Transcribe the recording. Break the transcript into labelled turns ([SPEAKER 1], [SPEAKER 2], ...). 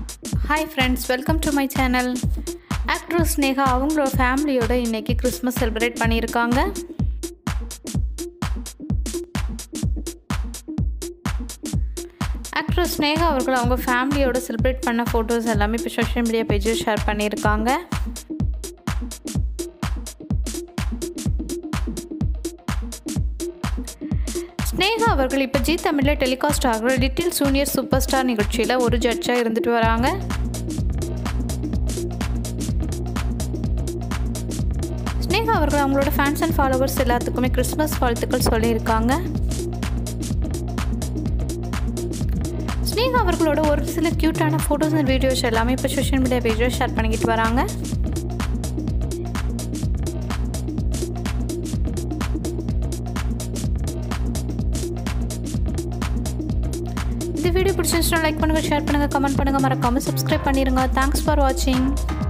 [SPEAKER 1] hi friends welcome to my channel actress Sneha அவங்களோட ஃபேமிலியோட இன்றைக்கி கிறிஸ்மஸ் செலிப்ரேட் பண்ணியிருக்காங்க ஆக்ட்ரஸ் ஸ்னேகா அவர்கள் அவங்க ஃபேமிலியோட செலிப்ரேட் பண்ண ஃபோட்டோஸ் எல்லாமே இப்போ சோஷியல் மீடியா பேஜில் ஷேர் பண்ணியிருக்காங்க ஸ்னேகா அவர்கள் இப்போ ஜி தமிழில் டெலிகாஸ்ட் ஆகிற லிட்டில் சூனியர் சூப்பர் ஸ்டார் நிகழ்ச்சியில் ஒரு ஜட்ஜாக இருந்துட்டு வராங்க ஸ்னேகா அவர்கள் அவங்களோட ஃபேன்ஸ் அண்ட் ஃபாலோவர்ஸ் எல்லாத்துக்குமே கிறிஸ்மஸ் வாழ்த்துக்கள் சொல்லியிருக்காங்க ஸ்னேகா அவர்களோட ஒரு சில க்யூட்டான ஃபோட்டோஸ் அண்ட் வீடியோஸ் எல்லாமே இப்போ சோஷியல் மீடியா பேஜில் ஷேர் பண்ணிக்கிட்டு வராங்க இந்த வீடியோ பிடிச்சிருந்துச்சுன்னா லைக் பண்ணுங்கள் ஷேர் பண்ணுங்கள் கமெண்ட் பண்ணுங்கள் மறக்காமல் சப்ஸ்கிரைப் பண்ணிடுங்க தேங்க்ஸ் ஃபார் வாட்சிங்